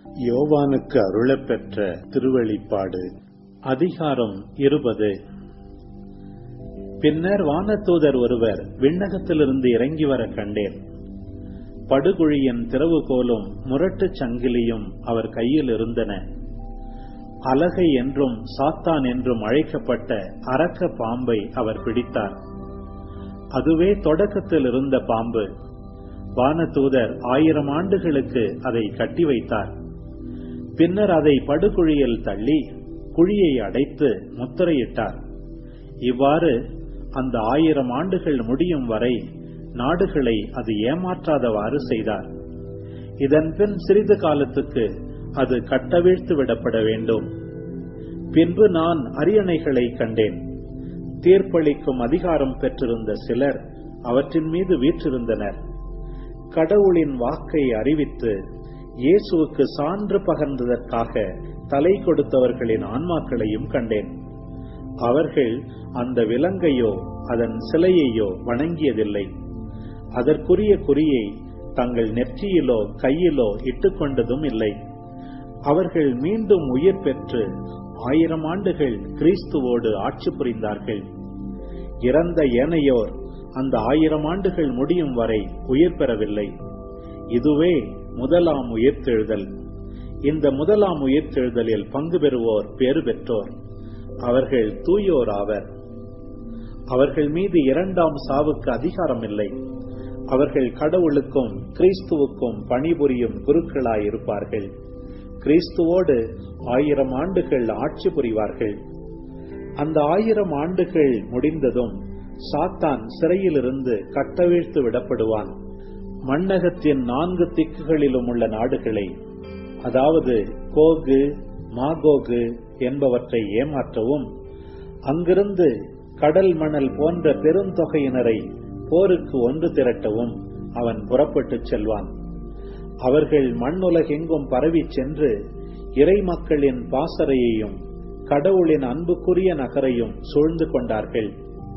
யோவானுக்கு அருளப்பெற்ற திருவெளிப்பாடு அதிகாரம் இருபது பின்னர் வானதூதர் ஒருவர் விண்ணகத்திலிருந்து இறங்கி வர கண்டேன் படுகுழியின் திறவுகோலும் முரட்டுச் சங்கிலியும் அவர் கையில் இருந்தன அலகை என்றும் சாத்தான் என்றும் அழைக்கப்பட்ட அரக்க பாம்பை அவர் பிடித்தார் அதுவே தொடக்கத்தில் இருந்த பாம்பு வானதூதர் ஆயிரம் ஆண்டுகளுக்கு அதை கட்டி வைத்தார் பின்னர் அதை படுகுழியில் தள்ளி குழியை அடைத்து முத்திரையிட்டார் இவ்வாறு அந்த ஆயிரம் ஆண்டுகள் முடியும் வரை நாடுகளை அது ஏமாற்றாதவாறு செய்தார் இதன் பின் சிறிது காலத்துக்கு அது கட்டவிழ்த்து விடப்பட வேண்டும் பின்பு நான் அரியணைகளை கண்டேன் தீர்ப்பளிக்கும் அதிகாரம் பெற்றிருந்த சிலர் அவற்றின் மீது வீற்றிருந்தனர் கடவுளின் வாக்கை அறிவித்து இயேசுவுக்கு சான்று பகர்ந்ததற்காக தலை கொடுத்தவர்களின் ஆன்மாக்களையும் கண்டேன் அவர்கள் அந்த விலங்கையோ அதன் சிலையையோ வணங்கியதில்லை அதற்குரிய குறியை தங்கள் நெற்றியிலோ கையிலோ இட்டுக்கொண்டதும் இல்லை அவர்கள் மீண்டும் உயிர் பெற்று ஆயிரம் ஆண்டுகள் கிறிஸ்துவோடு ஆட்சி புரிந்தார்கள் இறந்த ஏனையோர் அந்த ஆயிரம் ஆண்டுகள் முடியும் வரை உயிர் பெறவில்லை இதுவே முதலாம் உயிர்த்தெழுதல் இந்த முதலாம் உயிர்த்தெழுதலில் பங்கு பெறுவோர் பேறு பெற்றோர் அவர்கள் தூயோர் ஆவர் அவர்கள் மீது இரண்டாம் சாவுக்கு அதிகாரம் இல்லை அவர்கள் கடவுளுக்கும் கிறிஸ்துவுக்கும் பணிபுரியும் குருக்களாயிருப்பார்கள் கிறிஸ்துவோடு ஆயிரம் ஆண்டுகள் ஆட்சி புரிவார்கள் அந்த ஆயிரம் ஆண்டுகள் முடிந்ததும் சாத்தான் சிறையிலிருந்து கட்டவிழ்த்து விடப்படுவான் மண்ணகத்தின் நான்கு திக்குகளிலும் உள்ள நாடுகளை அதாவது கோகு மாகோகு என்பவற்றை ஏமாற்றவும் அங்கிருந்து கடல் மணல் போன்ற பெருந்தொகையினரை போருக்கு ஒன்று திரட்டவும் அவன் புறப்பட்டுச் செல்வான் அவர்கள் மண்ணுலகெங்கும் பரவி சென்று இறை மக்களின் பாசறையையும் கடவுளின் அன்புக்குரிய நகரையும் சூழ்ந்து கொண்டார்கள்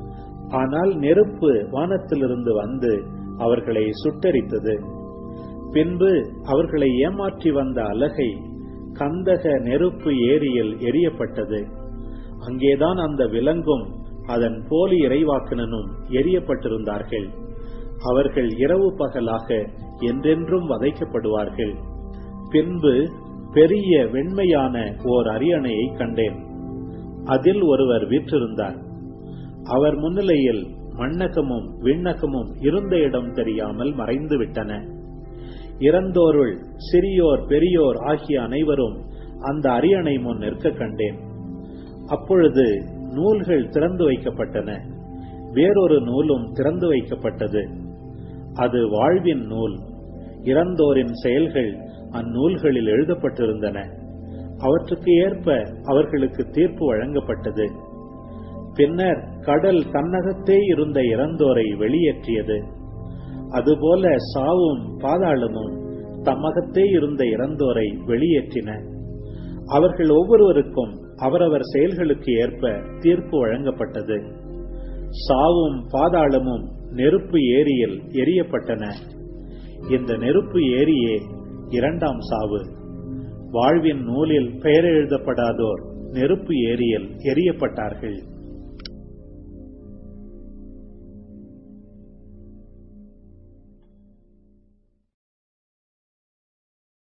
ஆனால் நெருப்பு வானத்திலிருந்து வந்து அவர்களை சுட்டரித்தது பின்பு அவர்களை ஏமாற்றி வந்த அலகை கந்தக நெருப்பு ஏரியில் எரியப்பட்டது அங்கேதான் அந்த விலங்கும் அதன் போலி இறைவாக்கினனும் எரியப்பட்டிருந்தார்கள் அவர்கள் இரவு பகலாக என்றென்றும் வதைக்கப்படுவார்கள் பின்பு பெரிய வெண்மையான ஓர் அரியணையை கண்டேன் அதில் ஒருவர் வீற்றிருந்தார் அவர் முன்னிலையில் மண்ணகமும் விண்ணகமும் இருந்த இடம் தெரியாமல் மறைந்து விட்டன இறந்தோருள் சிறியோர் பெரியோர் ஆகிய அனைவரும் அந்த அரியணை முன் நிற்க கண்டேன் அப்பொழுது நூல்கள் திறந்து வைக்கப்பட்டன வேறொரு நூலும் திறந்து வைக்கப்பட்டது அது வாழ்வின் நூல் இறந்தோரின் செயல்கள் அந்நூல்களில் எழுதப்பட்டிருந்தன அவற்றுக்கு ஏற்ப அவர்களுக்கு தீர்ப்பு வழங்கப்பட்டது பின்னர் கடல் தன்னகத்தே இருந்த இறந்தோரை வெளியேற்றியது அதுபோல சாவும் பாதாளமும் தம்மகத்தே இருந்த இறந்தோரை வெளியேற்றின அவர்கள் ஒவ்வொருவருக்கும் அவரவர் செயல்களுக்கு ஏற்ப தீர்ப்பு வழங்கப்பட்டது சாவும் பாதாளமும் நெருப்பு ஏரியில் எரியப்பட்டன இந்த நெருப்பு ஏரியே இரண்டாம் சாவு வாழ்வின் நூலில் பெயர் எழுதப்படாதோர் நெருப்பு ஏரியில் எரியப்பட்டார்கள்